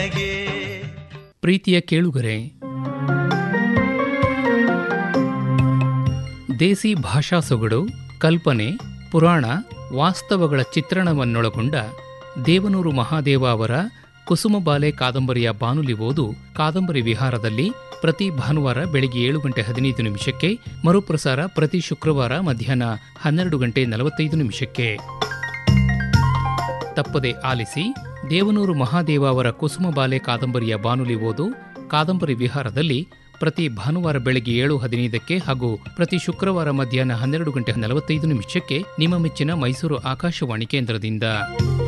ನನಗೆ ಪ್ರೀತಿಯ ಕೇಳುಗರೆ ದೇಸಿ ಭಾಷಾ ಸೊಗಡು ಕಲ್ಪನೆ ಪುರಾಣ ವಾಸ್ತವಗಳ ಚಿತ್ರಣವನ್ನೊಳಗೊಂಡ ದೇವನೂರು ಮಹಾದೇವ ಅವರ ಕುಸುಮಬಾಲೆ ಕಾದಂಬರಿಯ ಬಾನುಲಿ ಓದು ಕಾದಂಬರಿ ವಿಹಾರದಲ್ಲಿ ಪ್ರತಿ ಭಾನುವಾರ ಬೆಳಿಗ್ಗೆ ಏಳು ಗಂಟೆ ಹದಿನೈದು ನಿಮಿಷಕ್ಕೆ ಮರುಪ್ರಸಾರ ಪ್ರತಿ ಶುಕ್ರವಾರ ಮಧ್ಯಾಹ್ನ ಹನ್ನೆರಡು ಗಂಟೆ ನಲವತ್ತೈದು ನಿಮಿಷಕ್ಕೆ ತಪ್ಪದೆ ಆಲಿಸಿ ದೇವನೂರು ಮಹಾದೇವ ಅವರ ಕುಸುಮಬಾಲೆ ಕಾದಂಬರಿಯ ಬಾನುಲಿ ಓದು ಕಾದಂಬರಿ ವಿಹಾರದಲ್ಲಿ ಪ್ರತಿ ಭಾನುವಾರ ಬೆಳಗ್ಗೆ ಏಳು ಹದಿನೈದಕ್ಕೆ ಹಾಗೂ ಪ್ರತಿ ಶುಕ್ರವಾರ ಮಧ್ಯಾಹ್ನ ಹನ್ನೆರಡು ಗಂಟೆ ನಲವತ್ತೈದು ನಿಮಿಷಕ್ಕೆ ನಿಮ್ಮ ಮೆಚ್ಚಿನ ಮೈಸೂರು ಆಕಾಶವಾಣಿ ಕೇಂದ್ರದಿಂದ